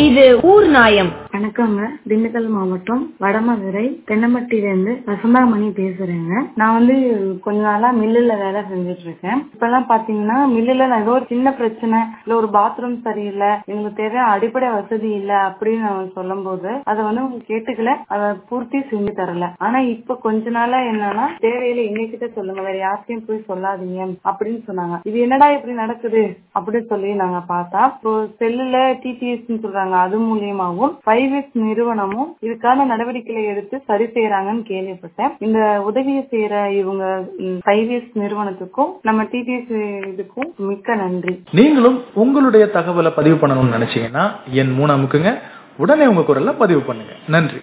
இது ஊர் நாயம் வணக்கங்க திண்டுக்கல் மாவட்டம் வடமதுரை தென்னமட்டிலேருந்து வசந்தாமணி பேசுறேங்க நான் வந்து கொஞ்ச நாளா மில்லுல வேலை செஞ்சுட்டு இருக்கேன் இப்பெல்லாம் பாத்தீங்கன்னா மில்லுல நான் ஏதோ ஒரு சின்ன பிரச்சனை இல்ல ஒரு பாத்ரூம் சரியில்லை எங்களுக்கு தேவையான அடிப்படை வசதி இல்ல அப்படின்னு நான் சொல்லும் போது அதை வந்து அவங்க கேட்டுக்கல அதை பூர்த்தி செஞ்சு தரல ஆனா இப்ப கொஞ்ச நாளா என்னன்னா தேவையில்லை எங்ககிட்ட சொல்லுங்க வேற யார்கிட்டயும் போய் சொல்லாதீங்க அப்படின்னு சொன்னாங்க இது என்னடா இப்படி நடக்குது அப்படின்னு சொல்லி நாங்க பார்த்தா இப்போ செல்லுல டிடிஎஸ் சொல்றாங்க அது மூலியமாவும் ஃபைவ் எஸ் நிறுவனமும் இதுக்கான நடவடிக்கைகளை எடுத்து சரி செய்யறாங்கன்னு கேள்விப்பட்டேன் இந்த உதவியை செய்யற இவங்க ஃபைவ் எஸ் நிறுவனத்துக்கும் நம்ம டிடிஎஸ் இதுக்கும் மிக்க நன்றி நீங்களும் உங்களுடைய தகவலை பதிவு பண்ணணும்னு நினைச்சீங்கன்னா என் மூணு அமுக்குங்க உடனே உங்க குரல்ல பதிவு பண்ணுங்க நன்றி